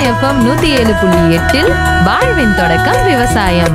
FM நூத்தி ஏழு புள்ளி எட்டில் வாழ்வின் தொடக்கம் விவசாயம்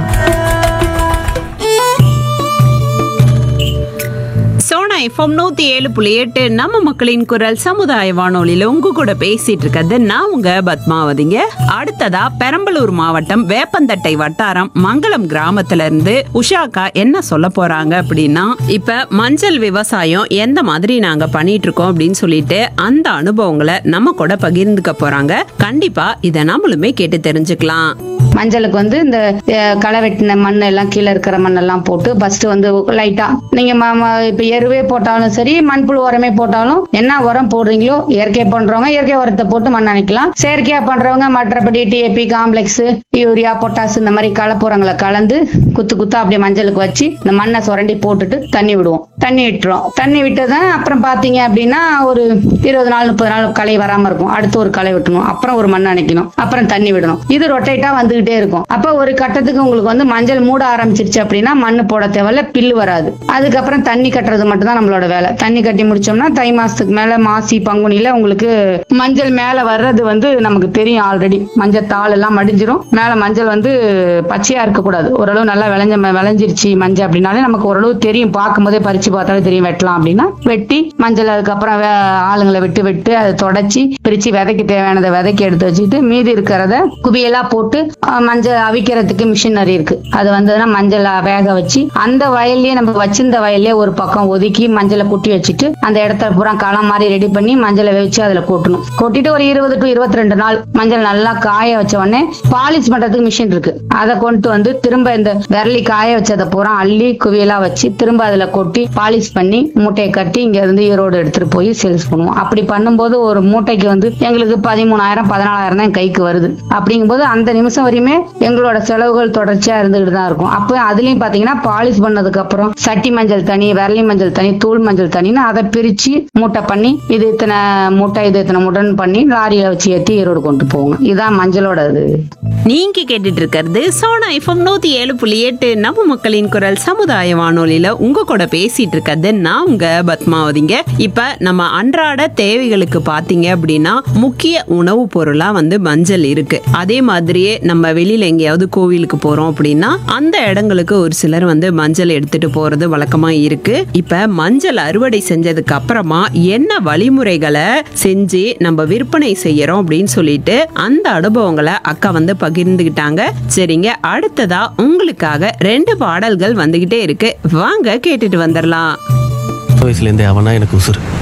சோனா எஃப்எம் நூத்தி ஏழு புள்ளி எட்டு நம்ம மக்களின் குரல் சமுதாய வானொலியில உங்க கூட பேசிட்டு இருக்கிறது நான் உங்க பத்மாவதிங்க அடுத்ததா பெரம்பலூர் மாவட்டம் வேப்பந்தட்டை வட்டாரம் மங்களம் கிராமத்துல இருந்து உஷாக்கா என்ன சொல்ல போறாங்க அப்படின்னா இப்ப மஞ்சள் விவசாயம் எந்த மாதிரி நாங்க பண்ணிட்டு இருக்கோம் அப்படின்னு சொல்லிட்டு அந்த அனுபவங்களை நம்ம கூட பகிர்ந்துக்க போறாங்க கண்டிப்பா இதை நம்மளுமே கேட்டு தெரிஞ்சுக்கலாம் மஞ்சளுக்கு வந்து இந்த அஹ், களை வெட்டின மண் எல்லாம் கீழே இருக்கிற மண்ணெல்லாம் போட்டு ஃபர்ஸ்ட் வந்து லைட்டா நீங்க ம- ம- இப்ப எருவே போட்டாலும் சரி மண்புழு உரமே போட்டாலும் என்ன உரம் போடுறீங்களோ இயற்கை பண்றவங்க இயற்கை உரத்தை போட்டு மண் அணைக்கலாம் செயற்கையா பண்றவங்க மற்றபடி டிஏபி காம்ப்ளெக்ஸ் யூரியா பொட்டாஸ் இந்த மாதிரி கலப்புரங்களை கலந்து குத்து குத்தா அப்படியே மஞ்சளுக்கு வச்சு இந்த மண்ணை சுரண்டி போட்டுட்டு தண்ணி விடுவோம் தண்ணி விட்டுரும் தண்ணி விட்டதான் அப்புறம் பாத்தீங்க அப்படின்னா ஒரு இருபது நாள் முப்பது நாள் களை வராம இருக்கும் அடுத்து ஒரு களை வெட்டணும் அப்புறம் ஒரு மண் அணைக்கணும் அப்புறம் தண்ணி விடணும் இது ரொட்டேட்டா வந்துகிட்டே இருக்கும் அப்ப ஒரு கட்டத்துக்கு உங்களுக்கு வந்து மஞ்சள் மூட ஆரம்பிச்சிருச்சு அப்படின்னா மண்ணு போட தேவையில்ல பில்லு வராது அதுக்கப்புறம் தண்ணி கட்டுறது மட்டும் தான் நம்மளோட வேலை தண்ணி கட்டி முடிச்சோம்னா தை மாசத்துக்கு மேல மாசி பங்குனில உங்களுக்கு மஞ்சள் மேல வர்றது வந்து நமக்கு தெரியும் ஆல்ரெடி மஞ்சள் தாள் எல்லாம் மடிஞ்சிரும் மேல மஞ்சள் வந்து பச்சையா இருக்கக்கூடாது ஓரளவு நல்லா விளைஞ்ச விளைஞ்சிருச்சு மஞ்சள் அப்படின்னாலே நமக்கு ஓரளவு தெரியும் பார்க்கும்போதே பறிச்சு பார்த்தாலே தெரியும் வெட்டலாம் அப்படின்னா வெட்டி மஞ்சள் அதுக்கப்புறம் வே- ஆளுங்களை விட்டு விட்டு அதை தொடச்சி பிரிச்சு விதைக்கு தேவையானதை விதைக்கு எடுத்து வச்சுட்டு மீதி இருக்கிறத குவியலா போட்டு அஹ், மஞ்சள் அவிக்கிறதுக்கு மிஷினரி இருக்கு அது வந்ததுன்னா மஞ்சள் வேக வச்சு அந்த வயல்லயே நம்ம வச்சிருந்த வயல்லயே ஒரு பக்கம் ஒதுக்கி மஞ்சளை குட்டி வச்சுட்டு அந்த இடத்த பூரா களம் மாதிரி ரெடி பண்ணி மஞ்சளை வச்சு அதுல கொட்டணும் கொட்டிட்டு ஒரு இருபது டு இருபத்தி ரெண்டு நாள் மஞ்சள் நல்லா காய வச்ச உடனே பாலிஷ் பண்றதுக்கு மிஷின் இருக்கு அதை கொண்டு வந்து திரும்ப இந்த விரலி காய வச்சதை பூரா அள்ளி குவியலா வச்சு திரும்ப அதுல கொட்டி பாலிஷ் பண்ணி மூட்டையை கட்டி இங்க இருந்து ஈரோடு எடுத்துட்டு போய் சேல்ஸ் பண்ணுவோம் அப்படி பண்ணும்போது ஒரு மூட்டைக்கு வந்து எங்களுக்கு பதிமூணாயிரம் பதினாலாயிரம் தான் கைக்கு வருது அப்படிங்கும்போது அந்த நிமிஷம் வரையுமே எங்களோட செலவுகள் தொடர்ச்சியா இருந்துகிட்டு தான் இருக்கும் அப்போ அதுலயும் பாத்தீங்கன்னா பாலிஷ் பண்ணதுக்கு அப்புறம் சட்டி மஞ்சள் தனி விரலி மஞ்சள் தனி தூள் மஞ்சள் தனின்னு அதை பிரிச்சு மூட்டை பண்ணி இது இத்தனை மூட்டை இது இத்தனை மூட்டைன்னு பண்ணி லாரியில வச்சு ஏத்தி ஈரோடு கொண்டு போவோங்க இதுதான் மஞ்சளோட இது நீங்க கேட்டுட்டு இருக்கிறது சோனா எஃப்எம் நூத்தி ஏழு புள்ளி எட்டு நம்ம மக்களின் குரல் சமுதாய வானொலியில உங்க கூட பேசிட்டு இருக்கிறது நான் உங்க பத்மாவதிங்க இப்ப நம்ம அன்றாட தேவைகளுக்கு பாத்தீங்க அப்படின்னா முக்கிய உணவு பொருளா வந்து மஞ்சள் இருக்கு அதே மாதிரியே நம்ம வெளியில எங்கேயாவது கோவிலுக்கு போறோம் அப்படின்னா அந்த இடங்களுக்கு ஒரு சிலர் வந்து மஞ்சள் எடுத்துட்டு போறது வழக்கமா இருக்கு இப்ப மஞ்சள் அறுவடை செஞ்சதுக்கு அப்புறமா என்ன வழிமுறைகளை செஞ்சு நம்ம விற்பனை செய்யறோம் அப்படின்னு சொல்லிட்டு அந்த அனுபவங்களை அக்கா வந்து பகிர்ந்துகிட்டாங்க சரிங்க அடுத்ததா உங்களுக்காக ரெண்டு பாடல்கள் வந்துகிட்டே இருக்கு வாங்க கேட்டுட்டு வந்துடலாம் வயசுலேருந்தே அவனா எனக்கு உசுறு